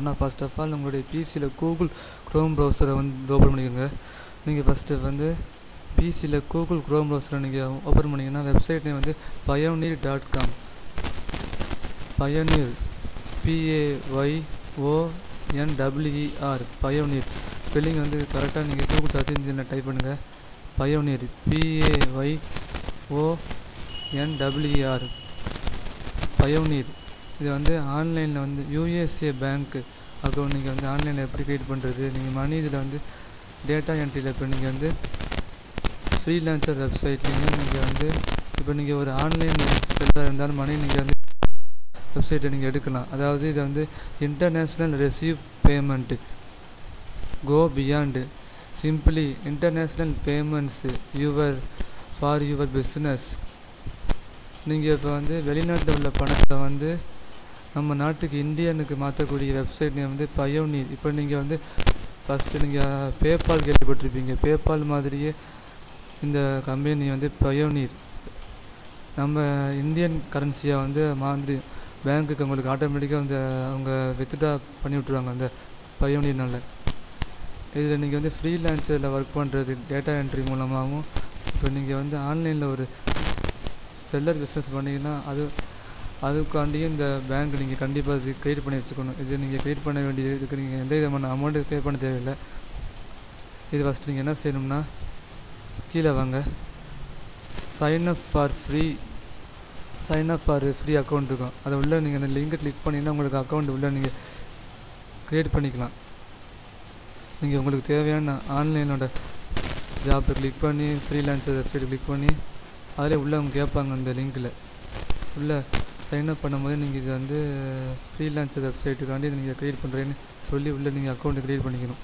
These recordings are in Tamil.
பண்ணணும்னா ஃபர்ஸ்ட் ஆஃப் ஆல் உங்களுடைய பிசியில் கூகுள் க்ரோம் ப்ரௌசரை வந்து ஓப்பன் பண்ணிக்கோங்க நீங்கள் ஃபஸ்ட்டு வந்து பிசியில் கூகுள் க்ரோம் ப்ரௌசரை நீங்கள் ஓப்பன் பண்ணிங்கன்னா வெப்சைட் நேம் வந்து pioneer dot com pioneer P A Y O N W E R pioneer spelling வந்து கரெக்டாக நீங்கள் கூகுள் சர்ச் இன்ஜினில் டைப் பண்ணுங்கள் பயோனீர் பிஏஒய் ஓஎன்டபிள்யூஆர் பயோனீர் இது வந்து ஆன்லைனில் வந்து யூஎஸ்ஏ பேங்க் அக்கௌண்ட் நீங்கள் வந்து ஆன்லைனில் எப்படி க்ரியேட் பண்ணுறது நீங்கள் மணி இதில் வந்து டேட்டா என்ட்ரியில் இப்போ நீங்கள் வந்து ஃப்ரீலான்சர் வெப்சைட்லேயும் நீங்கள் வந்து இப்போ நீங்கள் ஒரு ஆன்லைன் செல்லாக இருந்தாலும் மணி நீங்கள் வந்து வெப்சைட்டை நீங்கள் எடுக்கலாம் அதாவது இது வந்து international receive payment go beyond simply international payments your for your business நீங்கள் இப்போ வந்து வெளிநாட்டில் உள்ள பணத்தை வந்து நம்ம நாட்டுக்கு இந்தியனுக்கு மாற்றக்கூடிய வெப்சைட் நேம் வந்து பயோனீர் இப்போ நீங்கள் வந்து ஃபஸ்ட்டு நீங்கள் பேபால் கேள்விப்பட்டிருப்பீங்க பேபால் மாதிரியே இந்த கம்பெனி வந்து பயோனீர் நம்ம இந்தியன் கரன்சியை வந்து மாதிரி பேங்க்குக்கு உங்களுக்கு ஆட்டோமேட்டிக்காக வந்து அவங்க வித்ட்ரா பண்ணி விட்ருவாங்க அந்த பயோனீர்னால இதில் நீங்கள் வந்து ஃப்ரீலான்சரில் ஒர்க் பண்ணுறது டேட்டா என்ட்ரி மூலமாகவும் இப்போ நீங்கள் வந்து ஆன்லைனில் ஒரு செல்லர் பிஸ்னஸ் பண்ணிங்கன்னா அது அதுக்காண்டியும் இந்த பேங்க் நீங்கள் கண்டிப்பாக இது க்ரியேட் பண்ணி வச்சுக்கணும் இது நீங்கள் க்ரியேட் பண்ண வேண்டியது இதுக்கு நீங்கள் எந்த விதமான அமௌண்ட்டு பே பண்ண தேவையில்லை இது ஃபஸ்ட்டு நீங்கள் என்ன செய்யணும்னா கீழே வாங்க sign up for free sign up for free account இருக்கும் அதை உள்ள நீங்கள் அந்த லிங்கை கிளிக் பண்ணிங்கன்னா உங்களுக்கு அக்கௌண்ட் உள்ள நீங்கள் க்ரியேட் பண்ணிக்கலாம் நீங்கள் உங்களுக்கு தேவையான ஆன்லைனோட ஜாப்பை கிளிக் பண்ணி ஃப்ரீலான்சர் வெப்சைட் கிளிக் பண்ணி அதிலே உள்ளே அவங்க கேட்பாங்க அந்த லிங்க்கில் உள்ளே சைன் அப் பண்ணும்போது நீங்கள் இது வந்து ஃப்ரீலான்சர் வெப்சைட்டுக்காண்டி நீங்கள் க்ரியேட் பண்ணுறேன்னு சொல்லி உள்ளே நீங்கள் அக்கௌண்ட்டு க்ரியேட் பண்ணிக்கணும்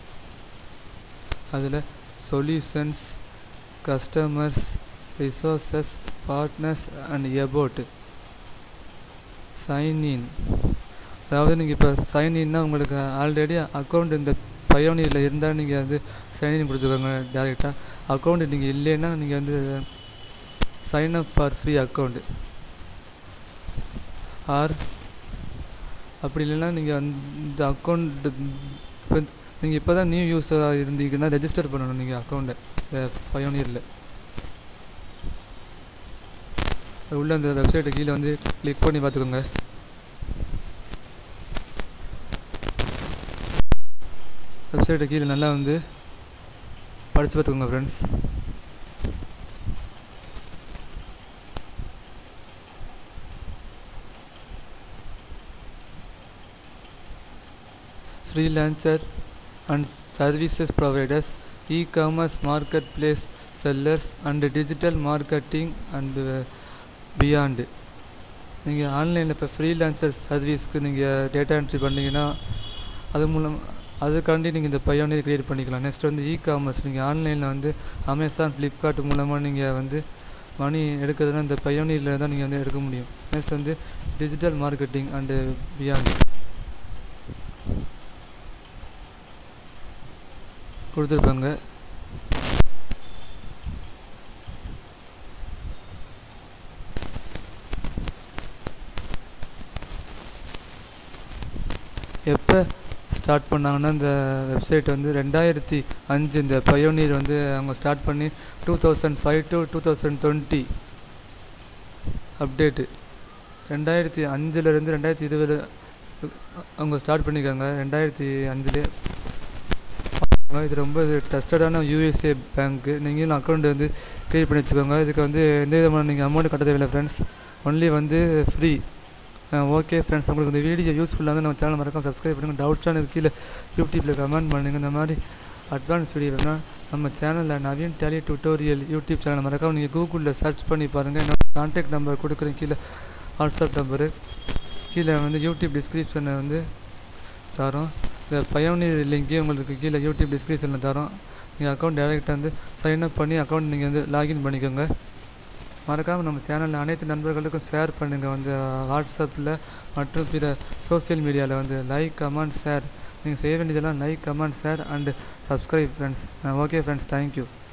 அதில் solutions customers resources partners and about sign in அதாவது நீங்கள் இப்போ சைன் இன்னா உங்களுக்கு ஆல்ரெடி அக்கௌண்ட் இந்த பயோனியில் இருந்தால் நீங்கள் வந்து சைன்இன் கொடுத்துக்கோங்க டேரெக்டாக அக்கௌண்ட் நீங்கள் இல்லைன்னா நீங்கள் வந்து sign up for free account or அப்படி இல்லைன்னா நீங்கள் அந்த அக்கௌண்ட் இப்போ நீங்கள் இப்போ தான் நியூ யூஸராக இருந்தீங்கன்னா ரெஜிஸ்டர் பண்ணணும் நீங்கள் அக்கௌண்ட்டை இந்த பயோனியரில் உள்ள அந்த வெப்சைட்டை கீழே வந்து கிளிக் பண்ணி பார்த்துக்கோங்க வெப்சைட்டை கீழே நல்லா வந்து படித்து பார்த்துக்கோங்க friends freelancer and services providers e-commerce marketplace sellers and digital marketing and uh, beyond நீங்கள் ஆன்லைனில் இப்போ ஃப்ரீலான்சர் சர்வீஸ்க்கு நீங்கள் டேட்டா என்ட்ரி பண்ணிங்கன்னா அது மூலம் அதுக்காண்டி நீங்கள் இந்த பையோனியர் க்ரியேட் பண்ணிக்கலாம் நெக்ஸ்ட் வந்து இ காமர்ஸ் நீங்கள் ஆன்லைனில் வந்து அமேசான் ஃப்ளிப்கார்ட் மூலமாக நீங்கள் வந்து மணி எடுக்கிறதுனா இந்த பையோனியரில் தான் நீங்கள் வந்து எடுக்க முடியும் நெக்ஸ்ட் வந்து டிஜிட்டல் மார்க்கெட்டிங் அண்டு பியாண்ட் கொடுத்துருப்பாங்க எப்போ ஸ்டார்ட் பண்ணாங்கன்னா இந்த வெப்சைட் வந்து ரெண்டாயிரத்தி அஞ்சு இந்த பயோனீர் வந்து அவங்க ஸ்டார்ட் பண்ணி two thousand five to two thousand twenty update ரெண்டாயிரத்தி அஞ்சுலேருந்து ரெண்டாயிரத்தி இருபது அவங்க ஸ்டார்ட் பண்ணியிருக்காங்க ரெண்டாயிரத்தி அஞ்சுலே இது ரொம்ப டஸ்டடான யூஎஸ்ஏ பேங்க்கு நீங்களும் அக்கௌண்ட் வந்து க்ரியேட் பண்ணி வச்சுக்கோங்க இதுக்கு வந்து எந்த விதமான நீங்கள் அமௌண்ட் கட்ட தேவையில்லை ஃப்ரெண்ட்ஸ் ஒன்லி வந்து ஃப்ரீ ஓகே ஃப்ரெண்ட்ஸ் உங்களுக்கு இந்த வீடியோ யூஸ்ஃபுல்லாக வந்து நம்ம சேனல் மறக்காம சப்ஸ்கிரைப் பண்ணுங்கள் டவுட்ஸ்லாம் கீழே யூடியூப்பில் கமெண்ட் பண்ணுங்கள் இந்த மாதிரி அட்வான்ஸ் வீடியோ வேணால் நம்ம சேனலில் Naveen tally tutorial YouTube channel மறக்காம நீங்கள் கூகுளில் சர்ச் பண்ணி பாருங்கள் என்னோட கான்டாக்ட் நம்பர் கொடுக்குறேன் கீழே வாட்ஸ்அப் நம்பரு கீழே வந்து யூடியூப் டிஸ்கிரிப்ஷனை வந்து தரோம் இந்த பயோனியர் லிங்க்கையும் உங்களுக்கு கீழே யூடியூப் டிஸ்கிரிப்ஷனில் தரோம் நீங்கள் அக்கௌண்ட் டேரெக்டாக வந்து சைன் அப் பண்ணி அக்கௌண்ட் நீங்கள் வந்து லாகின் பண்ணிக்கோங்க மறக்காமல் நம்ம சேனலில் அனைத்து நண்பர்களுக்கும் ஷேர் பண்ணுங்கள் வந்து வாட்ஸ்அப்பில் மற்றும் பிற சோசியல் மீடியாவில் வந்து லைக் கமெண்ட் ஷேர் நீங்கள் செய்ய வேண்டியதெல்லாம் like comment share and subscribe friends okay friends thank you